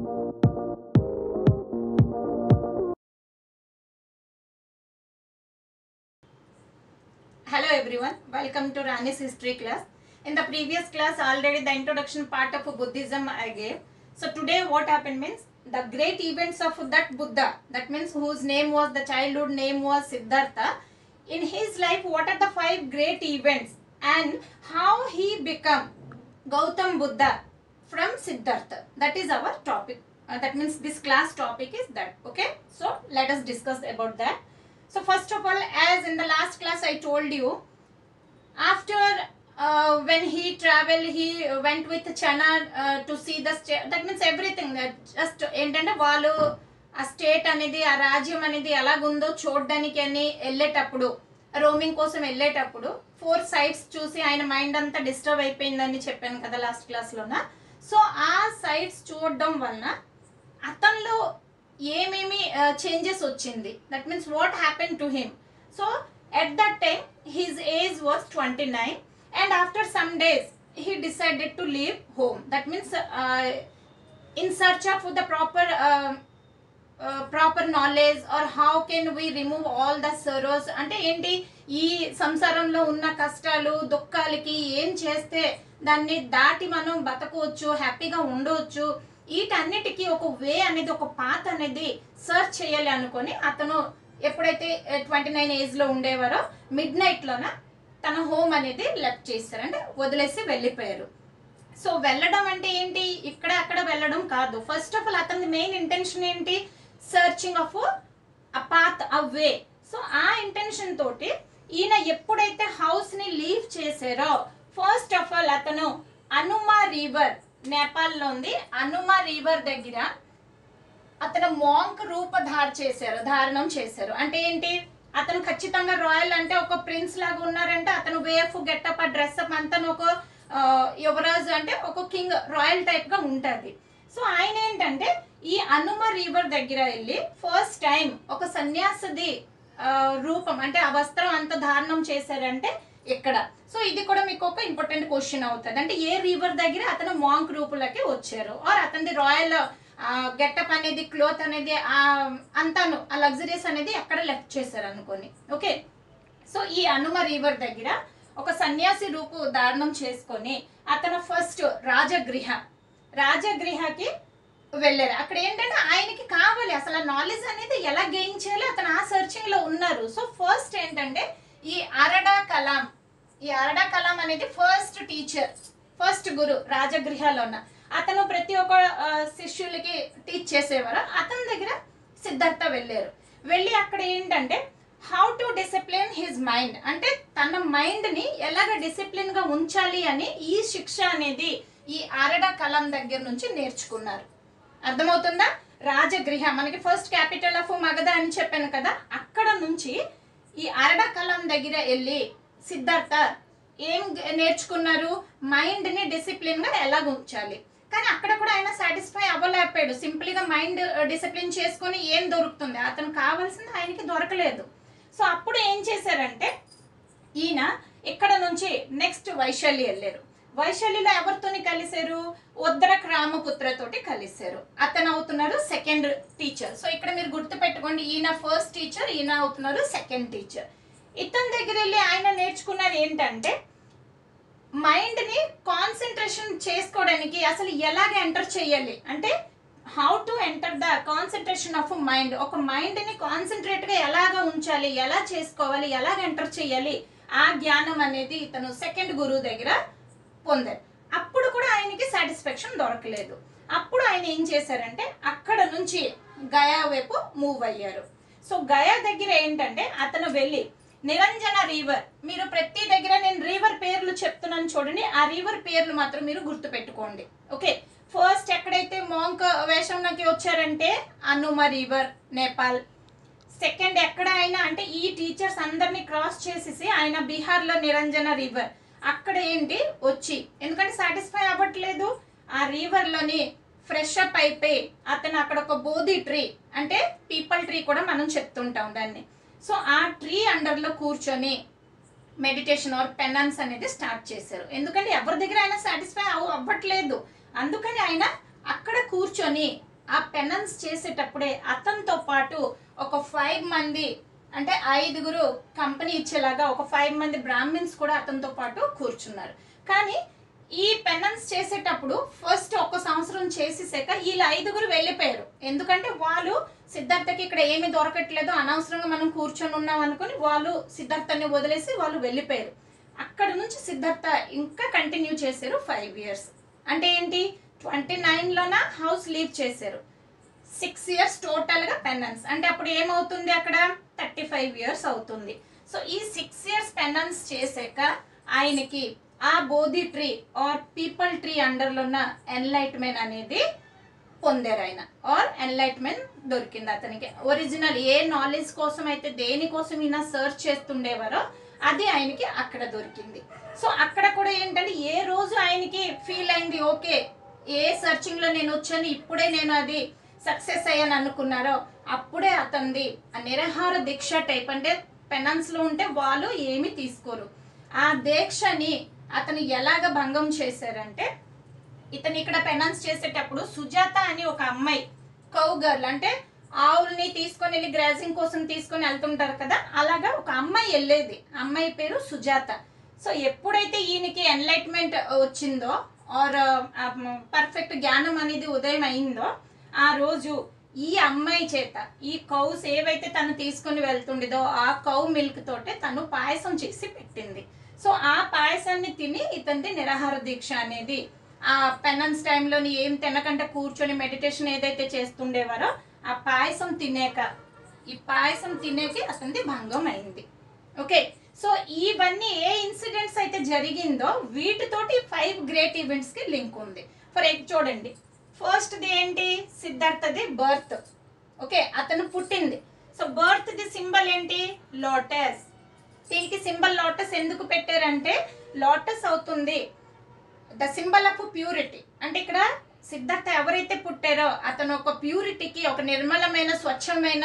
Hello everyone, welcome to Rani's history class. In the previous class, already the introduction part of Buddhism I gave. So today what happened means the great events of that Buddha, that means whose name was, the childhood name was Siddhartha. In his life, what are the five great events and how he become Gautam Buddha from Siddhartha. That is our topic. Uh, that means this class topic is that. Okay. So let us discuss about that. So first of all, as in the last class I told you, after uh, when he traveled, he went with Chana uh, to see the state. That means everything. That just ఏంటంటే వాళ్ళు ఆ state అనేది ఆ రాజ్యం అనేది ఎలాగుందో చూడడానికి అని వెళ్ళేటప్పుడు రోమింగ్ కోసం వెళ్ళేటప్పుడు ఫోర్ సైట్స్ చూసి ఆయన మైండ్ అంతా డిస్టర్బ్ అయిపోయిందని చెప్పాను కదా లాస్ట్ క్లాస్లోన సో ఆ సైట్స్ చూడడం వలన అతనిలో ఏమేమి చేంజెస్ వచ్చింది that means what happen to him so at that time his age was twenty nine and after some days he decided to leave home that means uh, in search of the proper uh, uh, proper knowledge or how can we remove all the sorrows అంటే ఏంటి ఈ సంసారంలో ఉన్న కష్టాలు దుఃఖాలకి ఏం చేస్తే దాన్ని దాటి మనం బతకవచ్చు హ్యాపీగా ఉండవచ్చు వీటన్నిటికీ ఒక వే అనేది ఒక పాత్ అనేది సర్చ్ చేయాలి అనుకొని అతను ఎప్పుడైతే ట్వంటీ నైన్ ఏజ్లో ఉండేవారో మిడ్ నైట్లోన తన హోమ్ అనేది లెఫ్ట్ చేస్తారు అంటే వదిలేసి వెళ్ళిపోయారు సో వెళ్ళడం అంటే ఏంటి ఇక్కడ అక్కడ వెళ్ళడం కాదు ఫస్ట్ ఆఫ్ ఆల్ అతని మెయిన్ ఇంటెన్షన్ ఏంటి searching of a path a way so ఆ ఇంటెన్షన్ తోటి ఈయన ఎప్పుడైతే హౌస్ ని లీవ్ చేశారో ఫస్ట్ ఆఫ్ ఆల్ అతను అనుమా రివర్ నేపాల్లో ఉంది అనుమా రివర్ దగ్గర అతను మాంక్ రూపధార చేశారు ధారణం చేశారు అంటే ఏంటి అతను ఖచ్చితంగా రాయల్ అంటే ఒక ప్రిన్స్ లాగా ఉన్నారంటే అతను వేఫ్ గెటప్ ఆ డ్రెస్అప్ అంతా ఒక ఆ, యువరాజు అంటే ఒక కింగ్ రాయల్ టైప్ గా ఉంటది సో ఆయన ఏంటంటే ఈ అనుమ రివర్ దగ్గర వెళ్ళి ఫస్ట్ టైం ఒక సన్యాసది ఆ, రూపం అంటే ఆ వస్త్రం అంత ధారణం చేశారంటే ఇక్కడ సో ఇది కూడా మీకు ఒక ఇంపార్టెంట్ క్వశ్చన్ అవుతుంది అంటే ఏ రివర్ దగ్గర అతను మాంక్ రూపులకి వచ్చారు ఆర్ అతనిది రాయల్ గెటప్ అనేది క్లోత్ అనేది ఆ అంతాను ఆ లగ్జరీస్ అనేది ఎక్కడ లెఫ్ట్ చేశారు అనుకొని ఓకే సో ఈ అనుమ రివర్ దగ్గర ఒక సన్యాసి రూపు ధారణం చేసుకొని అతను ఫస్ట్ రాజగృహ రాజగృహకి వెళ్ళారు అక్కడ ఏంటంటే ఆయనకి కావాలి అసలు నాలెడ్జ్ అనేది ఎలా గెయిన్ చేయాలి అతను ఆ సర్చింగ్ లో ఉన్నారు సో ఫస్ట్ ఏంటంటే ఈ అరడా కలాం ఈ అరడా కలాం అనేది ఫస్ట్ టీచర్ ఫస్ట్ గురు రాజగృహలో ఉన్న అతను ప్రతి ఒక్క ఆ, శిష్యులకి టీచ్ చేసేవారు అతని దగ్గర సిద్ధార్థ వెళ్ళారు వెళ్ళి అక్కడ ఏంటంటే how to discipline his mind అంటే తన మైండ్ ని ఎలాగ డిసిప్లిన్ గా ఉంచాలి అని ఈ శిక్ష అనేది ఈ అరడా కలాం దగ్గర నుంచి నేర్చుకున్నారు అర్థమవుతుందా రాజగృహ మనకి ఫస్ట్ క్యాపిటల్ ఆఫ్ మగధ అని చెప్పాను కదా అక్కడ నుంచి ఈ అరడా కలాం దగ్గర వెళ్ళి సిద్ధార్థ ఏం గ- నేర్చుకున్నారు మైండ్ ని డిసిప్లిన్ గా ఎలా ఉంచాలి కానీ అక్కడ కూడా ఆయన సాటిస్ఫై అవ్వలేకపోయాడు సింపుల్ గా మైండ్ డిసిప్లిన్ చేసుకొని ఏం దొరుకుతుంది అతను కావాల్సింది ఆయనకి దొరకలేదు సో అప్పుడు ఏం చేశారంటే ఈయన ఇక్కడ నుంచి నెక్స్ట్ వైశాలి వెళ్ళారు వైశాలిలో ఎవరితోని కలిశారు ఉద్దరక్ రామపుత్రతోటి కలిశారు అతను అవుతున్నారు సెకండ్ టీచర్ సో ఇక్కడ మీరు గుర్తు పెట్టుకోండి ఈయన ఫస్ట్ టీచర్ ఈయన అవుతున్నారు సెకండ్ టీచర్ ఇతని దగ్గర వెళ్ళి ఆయన నేర్చుకున్నారు ఏంటంటే మైండ్ ని కాన్సన్ట్రేషన్ చేసుకోవడానికి అసలు ఎలాగ ఎంటర్ చేయాలి అంటే how to enter the concentration of mind ఒక మైండ్ ని కాన్సన్ట్రేట్ గా ఎలాగ ఉంచాలి ఎలా చేసుకోవాలి ఎలాగ ఎంటర్ చేయాలి ఆ జ్ఞానం అనేది ఇతను సెకండ్ గురువు దగ్గర పొందారు అప్పుడు కూడా ఆయనకి సాటిస్ఫాక్షన్ దొరకలేదు అప్పుడు ఆయన ఏం చేశారంటే అక్కడ నుంచి గయా వైపు మూవ్ అయ్యారు సో గయా దగ్గర ఏంటంటే అతను వెళ్ళి నిరంజన రివర్ మీరు ప్రతి దగ్గర నేను రివర్ పేర్లు చెప్తున్నాను చూడండి ఆ రివర్ పేర్లు మాత్రం మీరు గుర్తు పెట్టుకోండి ఓకే ఫస్ట్ ఎక్కడైతే మోంక్ వేషంలోకి వచ్చారంటే అనుమ రివర్ నేపాల్ సెకండ్ ఎక్కడ అయినా అంటే ఈ టీచర్స్ అందరినీ క్రాస్ చేసేసి ఆయన బీహార్లో నిరంజన రివర్ అక్కడ ఏంటి వచ్చి ఎందుకంటే సాటిస్ఫై అవ్వట్లేదు ఆ రివర్లోని ఫ్రెష్ అప్ అయిపోయి అతను అక్కడ ఒక బోధి ట్రీ అంటే పీపల్ ట్రీ కూడా మనం చెప్తుంటాం దాన్ని సో ఆ ట్రీ అండర్లో కూర్చొని మెడిటేషన్ ఆర్ పెనన్స్ అనేది స్టార్ట్ చేశారు ఎందుకంటే ఎవరి దగ్గర ఆయన సాటిస్ఫై అవ్ అవ్వట్లేదు అందుకని ఆయన అక్కడ కూర్చొని ఆ పెనన్స్ చేసేటప్పుడే అతనితో పాటు ఒక ఫైవ్ మంది అంటే ఐదుగురు కంపెనీ ఇచ్చేలాగా ఒక ఫైవ్ మంది బ్రాహ్మిన్స్ కూడా అతనితో పాటు కూర్చున్నారు కానీ ఈ పెనన్స్ చేసేటప్పుడు ఫస్ట్ ఒక సంవత్సరం చేసేసాక వీళ్ళ ఐదుగురు వెళ్ళిపోయారు ఎందుకంటే వాళ్ళు సిద్ధార్థకి ఇక్కడ ఏమీ దొరకట్లేదు అనవసరంగా మనం కూర్చొని ఉన్నాం అనుకుని వాళ్ళు సిద్ధార్థని వదిలేసి వాళ్ళు వెళ్ళిపోయారు అక్కడ నుంచి సిద్ధార్థ ఇంకా కంటిన్యూ చేశారు ఫైవ్ ఇయర్స్ అంటే ఏంటి ట్వంటీ నైన్లోన హౌస్ లీవ్ చేశారు సిక్స్ ఇయర్స్ టోటల్గా పెనన్స్ అంటే అప్పుడు ఏమవుతుంది అక్కడ థర్టీ ఫైవ్ ఇయర్స్ అవుతుంది సో ఈ సిక్స్ ఇయర్స్ పెనన్స్ చేసాక ఆయనకి ఆ Bodhi tree or peepal tree అండర్లో ఉన్న ఎన్లైట్మెంట్ అనేది పొందారు ఆయన ఆర్ ఎన్లైట్మెంట్ దొరికింది అతనికి ఒరిజినల్ ఏ నాలెడ్జ్ కోసం అయితే దేనికోసం ఈయన సర్చ్ చేస్తుండేవారో అది ఆయనకి అక్కడ దొరికింది సో అక్కడ కూడా ఏంటంటే ఏ రోజు ఆయనకి ఫీల్ అయింది ఓకే ఏ searching లో నేను వచ్చాను ఇప్పుడే నేను అది సక్సెస్ అయ్యాను అనుకున్నారో అప్పుడే అతనిది ఆ నిరహార దీక్ష టైప్ అంటే penance లో ఉంటే వాళ్ళు ఏమీ తీసుకోరు ఆ దీక్షని అతను ఎలాగ భంగం చేశారంటే ఇతను ఇక్కడ పెనన్స్ చేసేటప్పుడు సుజాత అని ఒక అమ్మాయి కౌ గర్ల్ అంటే ఆవుల్ని తీసుకొని వెళ్ళి గ్రాజింగ్ కోసం తీసుకొని వెళ్తుంటారు కదా అలాగా ఒక అమ్మాయి వెళ్ళేది అమ్మాయి పేరు సుజాత సో ఎప్పుడైతే ఈయనకి ఎన్లైట్మెంట్ వచ్చిందో ఆర్ పర్ఫెక్ట్ జ్ఞానం అనేది ఉదయం అయిందో ఆ రోజు ఈ అమ్మాయి చేత ఈ కౌస్ ఏవైతే తను తీసుకొని వెళ్తుండేదో ఆ కౌ మిల్క్ తోటే తను పాయసం చేసి పెట్టింది సో ఆ పాయసాన్ని తిని ఇతనిది నిరాహార దీక్ష అనేది ఆ పెనన్స్ టైంలోని ఏం తినకుండా కూర్చొని మెడిటేషన్ ఏదైతే చేస్తుండేవారో ఆ పాయసం తినేక ఈ పాయసం తినేకి అతనిది భంగం అయింది ఓకే సో ఇవన్నీ ఏ ఇన్సిడెంట్స్ అయితే జరిగిందో వీటితోటి ఫైవ్ గ్రేట్ ఈవెంట్స్ కి లింక్ ఉంది ఫర్ ఎగ్ చూడండి ఫస్ట్ది ఏంటి సిద్ధార్థది బర్త్ ఓకే అతను పుట్టింది సో బర్త్ ది సింబల్ ఏంటి లోటస్ దీనికి సింబల్ లోటస్ ఎందుకు పెట్టారంటే లోటస్ అవుతుంది ద సింబల్ ఆఫ్ ప్యూరిటీ అంటే ఇక్కడ సిద్ధార్థ ఎవరైతే పుట్టారో అతను ఒక ప్యూరిటీకి ఒక నిర్మలమైన స్వచ్ఛమైన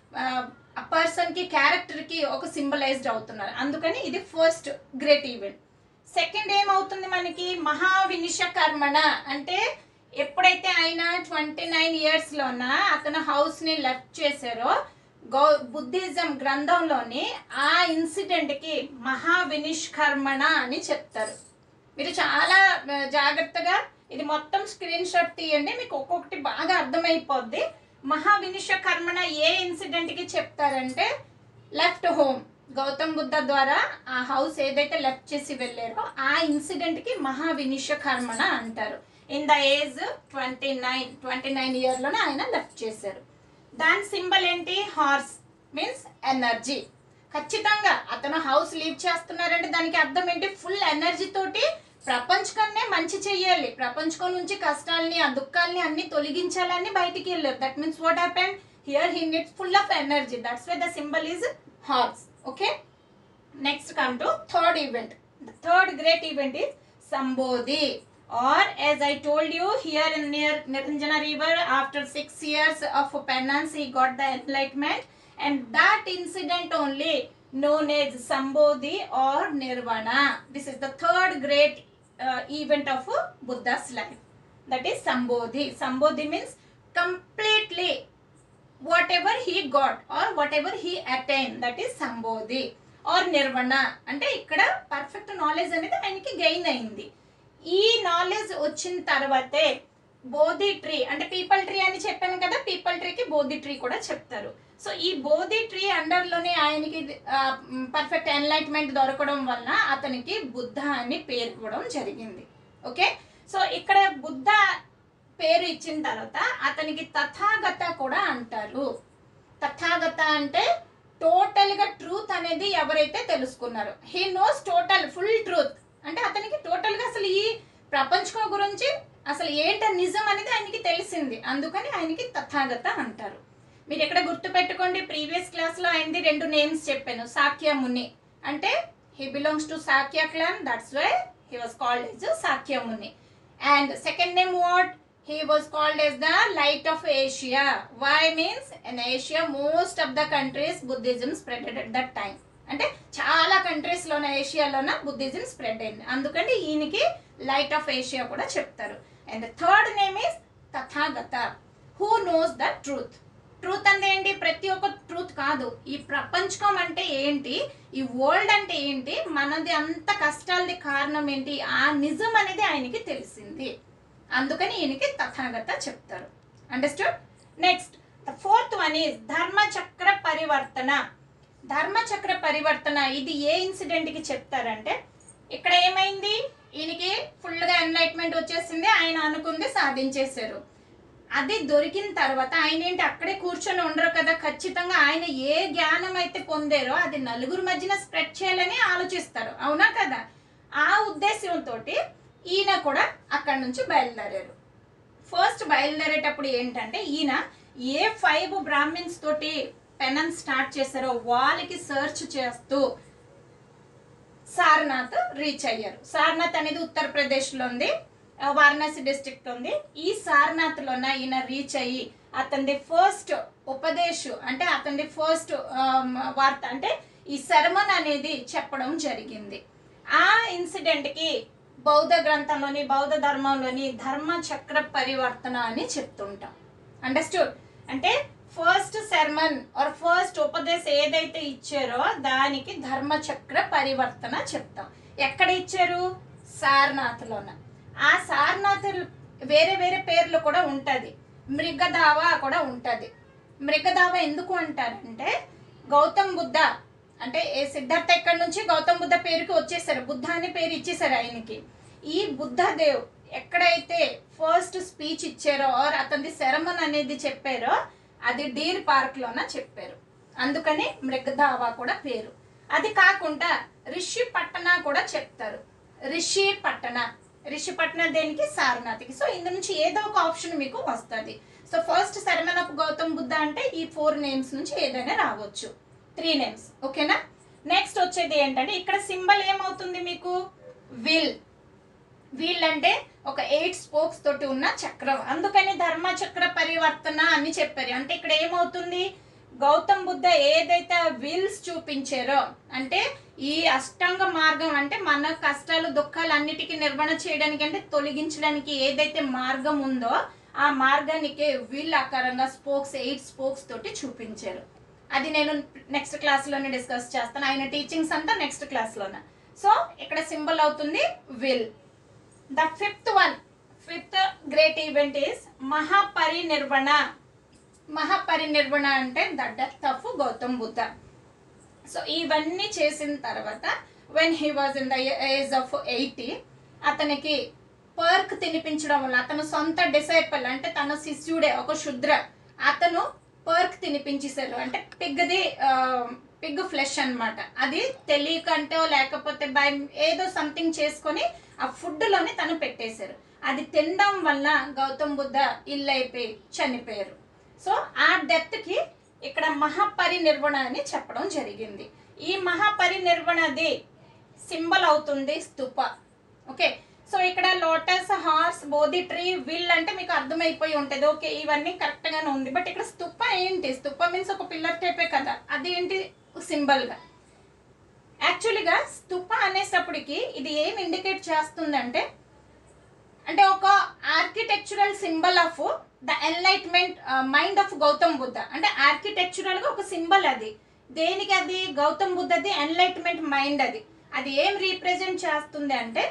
ఆ పర్సన్కి క్యారెక్టర్కి ఒక సింబలైజ్డ్ అవుతున్నారు అందుకని ఇది ఫస్ట్ గ్రేట్ ఈవెంట్ సెకండ్ ఏమవుతుంది మనకి మహావినిష కర్మణ అంటే ఎప్పుడైతే ఆయన ట్వంటీ నైన్ ఇయర్స్లోన అతను హౌస్ని లెఫ్ట్ చేశారో గౌ బుద్ధిజం గ్రంథంలోని ఆ ఇన్సిడెంట్కి మహావినిష్కర్మణ అని చెప్తారు మీరు చాలా ఆ, జాగ్రత్తగా ఇది మొత్తం స్క్రీన్ షాట్ తీయండి మీకు ఒక్కొక్కటి బాగా అర్థమైపోద్ది మహావినిష కర్మణ ఏ ఇన్సిడెంట్ కి చెప్తారంటే లెఫ్ట్ హోమ్ గౌతమ్ బుద్ధ ద్వారా ఆ హౌస్ ఏదైతే లెఫ్ట్ చేసి వెళ్ళారో ఆ ఇన్సిడెంట్ కి మహావినిష కర్మణ అంటారు in the age twenty nine twenty nine ఇయర్లోనే ఆయన లెఫ్ట్ చేశారు దాని సింబల్ ఏంటి హార్స్ మీన్స్ ఎనర్జీ ఖచ్చితంగా అతను హౌస్ లీవ్ చేస్తున్నారంటే దానికి అర్థం ఏంటి ఫుల్ ఎనర్జీ తోటి ప్రపంచకాన్నే మంచి చెయ్యాలి ప్రపంచకం నుంచి కష్టాలని ఆ దుఃఖాలని అన్ని తొలగించాలని బయటికి వెళ్ళారు that means what happen here he needs full of energy that's why the symbol is horse okay next come to third event the third great event is Sambodhi or as I told you here in near Niranjana river after six years of penance he got the enlightenment and that incident only known as Sambodhi or Nirvana. This is the third great uh, event of uh, Buddha's life. That is Sambodhi. Sambodhi means completely whatever he got or whatever he attained that is sambodhi or nirvana అంటే ఇక్కడ perfect knowledge అనేది ఆయనకి gain అయింది ఈ knowledge వచ్చిన తర్వాతే Bodhi tree అంటే peepal tree అని చెప్పాను కదా పీపల్ ట్రీకి బోధి ట్రీ కూడా చెప్తారు సో ఈ బోధి ట్రీ అండర్లోనే ఆయనకి పర్ఫెక్ట్ ఎన్లైట్మెంట్ దొరకడం వలన అతనికి బుద్ధ అని పేరు ఇవ్వడం జరిగింది ఓకే సో ఇక్కడ బుద్ధ పేరు ఇచ్చిన తర్వాత అతనికి తథాగత కూడా అంటారు తథాగత అంటే టోటల్ గా ట్రూత్ అనేది ఎవరైతే తెలుసుకున్నారో he knows total full truth అంటే అతనికి టోటల్ గా అసలు ఈ ప్రపంచం గురించి అసలు ఏంట నిజం అనేది ఆయనకి తెలిసింది అందుకని ఆయనకి తథాగత అంటారు మీరు ఎక్కడ గుర్తు పెట్టుకోండి ప్రీవియస్ క్లాస్ లో ఆయనది రెండు నేమ్స్ చెప్పాను సాక్య ముని అంటే he belongs to Sakya clan that's why he was called as Sakya Muni and second name what he was called as the light of asia why means in asia most of the countries buddhism spread at that time అంటే చాలా countries లోన ఏషియాలోన Buddhism spread అయింది అందుకని ఈయనకి light of Asia కూడా చెప్తారు and third name is Tathagata who knows the truth truth అంటే ఏంటి ప్రతి ఒక్క ట్రూత్ కాదు ఈ ప్రపంచం అంటే ఏంటి ఈ వరల్డ్ అంటే ఏంటి మనది అంత కష్టాలది కారణం ఏంటి ఆ నిజం అనేది ఆయనకి తెలిసింది అందుకని ఈయనకి తథాగత చెప్తారు understood next the fourth one is Dharmachakra Parivartana Dharmachakra పరివర్తన ఇది ఏ ఇన్సిడెంట్ కి చెప్తారంటే ఇక్కడ ఏమైంది ఈయనకి ఫుల్గా ఎన్లైట్మెంట్ వచ్చేసింది ఆయన అనుకుంది సాధించేశారు అది దొరికిన తర్వాత ఆయన ఏంటి అక్కడే కూర్చొని ఉండరు కదా ఖచ్చితంగా ఆయన ఏ జ్ఞానం అయితే పొందారో అది నలుగురు మధ్యన స్ప్రెడ్ చేయాలని ఆలోచిస్తారు అవునా కదా ఆ ఉద్దేశంతో ఈయన కూడా అక్కడి నుంచి బయలుదేరారు ఫస్ట్ బయలుదేరేటప్పుడు ఏంటంటే ఈయన ఏ ఫైవ్ బ్రాహ్మిన్స్ తోటి పెనన్ స్టార్ట్ చేశారో వాళ్ళకి సెర్చ్ చేస్తూ సారనాథ్ రీచ్ అయ్యారు సారనాథ్ అనేది ఉత్తరప్రదేశ్లో ఉంది ఆ, వారణాసి డిస్ట్రిక్ట్ ఉంది ఈ సారనాథ్లోన ఈయన రీచ్ అయ్యి అతనిది ఫస్ట్ ఉపదేశ్ అంటే అతనిది ఫస్ట్ వార్త అంటే ఈ శర్మన్ అనేది చెప్పడం జరిగింది ఆ ఇన్సిడెంట్కి బౌద్ధ గ్రంథంలోని బౌద్ధ ధర్మంలోని ధర్మ చక్ర పరివర్తన అని చెప్తుంటాం అండర్స్టూడ్ అంటే ఫస్ట్ శర్మన్ ఆర్ ఫస్ట్ ఉపదేశం ఏదైతే ఇచ్చారో దానికి ధర్మచక్ర పరివర్తన చెప్తాం ఎక్కడ ఇచ్చారు సారనాథ్లోన ఆ సారనాథ్ వేరే వేరే పేర్లు కూడా ఉంటుంది మృగదావ కూడా ఉంటుంది మృగదావ ఎందుకు అంటారంటే గౌతమ్ బుద్ధ అంటే ఏ సిద్ధార్థ ఎక్కడి నుంచి గౌతమ్ బుద్ధ పేరుకి వచ్చేసారు బుద్ధ అనే పేరు ఇచ్చేసారు ఆయనకి ఈ బుద్ధదేవ్ ఎక్కడైతే ఫస్ట్ స్పీచ్ ఇచ్చారో ఆర్ అతనిది శరమన్ అనేది చెప్పారో అది డీర్ పార్క్ లోన చెప్పారు అందుకని మృగధావ కూడా పేరు అది కాకుండా రిషి పట్టణ కూడా చెప్తారు రిషి పట్టణ రిషి పట్టణ దేనికి సారనాథ్కి సో ఇందు నుంచి ఏదో ఒక ఆప్షన్ మీకు వస్తుంది so first sermon of Gautam Buddha అంటే ఈ ఫోర్ నేమ్స్ నుంచి ఏదైనా రావచ్చు త్రీ నేమ్స్ ఓకేనా నెక్స్ట్ వచ్చేది ఏంటంటే ఇక్కడ సింబల్ ఏమవుతుంది మీకు విల్ వీల్ అంటే ఒక ఎయిట్ స్పోక్స్ తోటి ఉన్న చక్రం అందుకని ధర్మ చక్ర పరివర్తన అని చెప్పారు అంటే ఇక్కడ ఏమవుతుంది గౌతమ్ బుద్ధ ఏదైతే వీల్స్ చూపించారో అంటే ఈ అష్టాంగ మార్గం అంటే మన కష్టాలు దుఃఖాలు అన్నిటికీ నిర్వహణ చేయడానికి అంటే తొలగించడానికి ఏదైతే మార్గం ఉందో ఆ మార్గానికి వీల్ ఆకారంగా స్పోక్స్ ఎయిట్ స్పోక్స్ తోటి చూపించారు అది నేను నెక్స్ట్ క్లాస్లోనే డిస్కస్ చేస్తాను ఆయన టీచింగ్స్ అంతా నెక్స్ట్ క్లాస్లోనే సో ఇక్కడ సింబల్ అవుతుంది wheel the fifth one fifth great event is Mahaparinirvana Mahaparinirvana అంటే the death of Gautam Buddha so ఇవన్నీ చేసిన తర్వాత when he was in the age of eighty అతనికి పర్క్ తినిపించడం వల్ల అతను సొంత డిసైపల్ అంటే తన శిష్యుడే ఒక శుద్ర అతను పర్క్ తినిపించేశారు అంటే పిగ్ది పిగ్ ఫ్లెష్ అన్నమాట అది తెలియకంటో లేకపోతే బై ఏదో సంథింగ్ చేసుకొని ఆ ఫుడ్లోనే తను పెట్టేశారు అది తినడం వల్ల గౌతమ్ బుద్ధ ఇల్లు అయిపోయి చనిపోయారు సో ఆ డెత్కి ఇక్కడ మహాపరినిర్వణ అని చెప్పడం జరిగింది ఈ మహాపరినిర్వణది సింబల్ అవుతుంది స్తుప ఓకే సో ఇక్కడ lotus horse Bodhi tree wheel అంటే మీకు అర్థమైపోయి ఉంటుంది ఓకే ఇవన్నీ కరెక్ట్ గానే ఉంది బట్ ఇక్కడ స్తుప ఏంటి స్తుప మీన్స్ ఒక పిల్లర్ టైపే కదా అది ఏంటి సింబల్ గా యాక్చువల్గా స్తుప అనేటప్పటికి ఇది ఏం ఇండికేట్ చేస్తుందంటే అంటే ఒక architectural symbol of the enlightenment mind of Gautam Buddha అంటే ఆర్కిటెక్చురల్ గా ఒక సింబల్ అది దేనికి అది గౌతమ్ బుద్ధది ఎన్లైట్మెంట్ మైండ్ అది అది ఏం రీప్రజెంట్ చేస్తుంది అంటే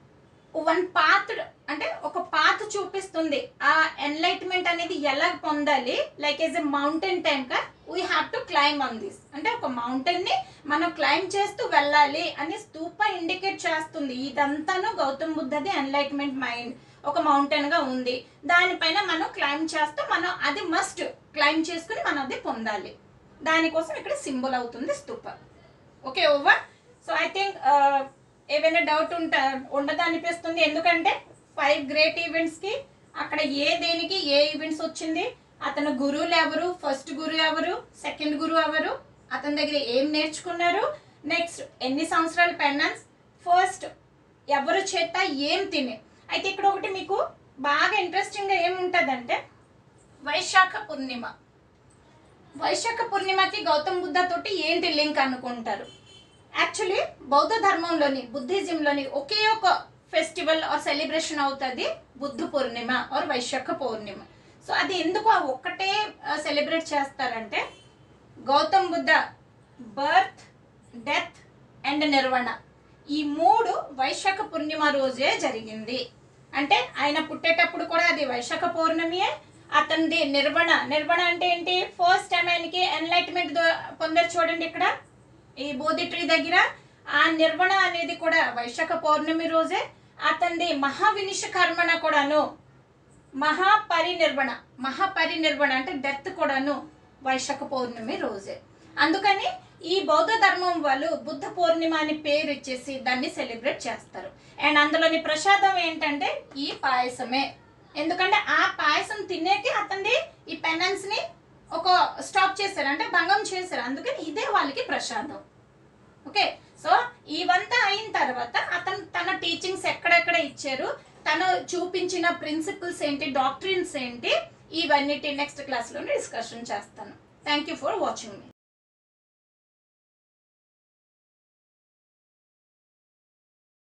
వన్ పాత్ అంటే ఒక పాత్ చూపిస్తుంది ఆ ఎన్లైట్మెంట్ అనేది ఎలా పొందాలి like as a mountain time కా we have to climb on this అంటే ఒక మౌంటైన్ ని మనం క్లైమ్ చేస్తూ వెళ్ళాలి అని స్తూప ఇండికేట్ చేస్తుంది ఇదంతాను గౌతమ్ బుద్ధది ఎన్లైట్మెంట్ మైండ్ ఒక మౌంటైన్ గా ఉంది దానిపైన మనం క్లైమ్ చేస్తూ మనం అది మస్ట్ క్లైమ్ చేసుకుని మనం అది పొందాలి దానికోసం ఇక్కడ సింబల్ అవుతుంది stupa okay over so I think ఏమైనా డౌట్ ఉంటా ఉండదు అనిపిస్తుంది ఎందుకంటే ఫైవ్ గ్రేట్ ఈవెంట్స్కి అక్కడ ఏ దేనికి ఏ ఈవెంట్స్ వచ్చింది అతను గురువులు ఎవరు ఫస్ట్ గురువు ఎవరు సెకండ్ గురువు ఎవరు అతని దగ్గర ఏం నేర్చుకున్నారు నెక్స్ట్ ఎన్ని సంవత్సరాల పెన్నన్స్ ఫస్ట్ ఎవరు చేత ఏం తిని అయితే ఇక్కడ ఒకటి మీకు బాగా ఇంట్రెస్టింగ్గా ఏముంటుందంటే వైశాఖ పూర్ణిమ వైశాఖ పూర్ణిమకి గౌతమ్ బుద్ధ తోటి ఏంటి లింక్ అనుకుంటారు యాక్చువల్లీ బౌద్ధ ధర్మంలోని బుద్ధిజంలోని ఒకే ఒక ఫెస్టివల్ ఆర్ సెలబ్రేషన్ అవుతుంది బుద్ధ పూర్ణిమ ఆర్ వైశాఖ పౌర్ణిమ సో అది ఎందుకు ఆ ఒక్కటే సెలబ్రేట్ చేస్తారంటే Gautam Buddha birth death and nirvana ఈ మూడు వైశాఖ పూర్ణిమ రోజే జరిగింది అంటే ఆయన పుట్టేటప్పుడు కూడా అది వైశాఖ పౌర్ణమియే అతనిది నిర్వహణ నిర్వహణ అంటే ఏంటి ఫస్ట్ టైం ఆయనకి ఎన్లైట్మెంట్ పొందారు చూడండి ఇక్కడ ఈ బోధి ట్రీ దగ్గర ఆ నిర్వహణ అనేది కూడా వైశాఖ పౌర్ణమి రోజే అతనిది మహావినిష కర్మణ కూడాను మహాపరినిర్వణ మహాపరినిర్వణ అంటే డెత్ కూడాను వైశాఖ పౌర్ణమి రోజే అందుకని ఈ బౌద్ధ ధర్మం వాళ్ళు బుద్ధ పూర్ణిమ అని పేరు ఇచ్చేసి దాన్ని సెలబ్రేట్ చేస్తారు అండ్ అందులోని ప్రసాదం ఏంటంటే ఈ పాయసమే ఎందుకంటే ఆ పాయసం తినేకి అతనిది ఈ పెనన్స్ ని ఒక స్టాప్ చేశారు అంటే భంగం చేశారు అందుకని ఇదే వాళ్ళకి ప్రసాదం ఓకే సో ఇవంతా అయిన తర్వాత అతను తన టీచింగ్స్ ఎక్కడెక్కడ ఇచ్చారు తను చూపించిన ప్రిన్సిపల్స్ ఏంటి డాక్టరీన్స్ ఏంటి ఇవన్నిటి నెక్స్ట్ క్లాస్లో డిస్కషన్ చేస్తాను thank you for watching me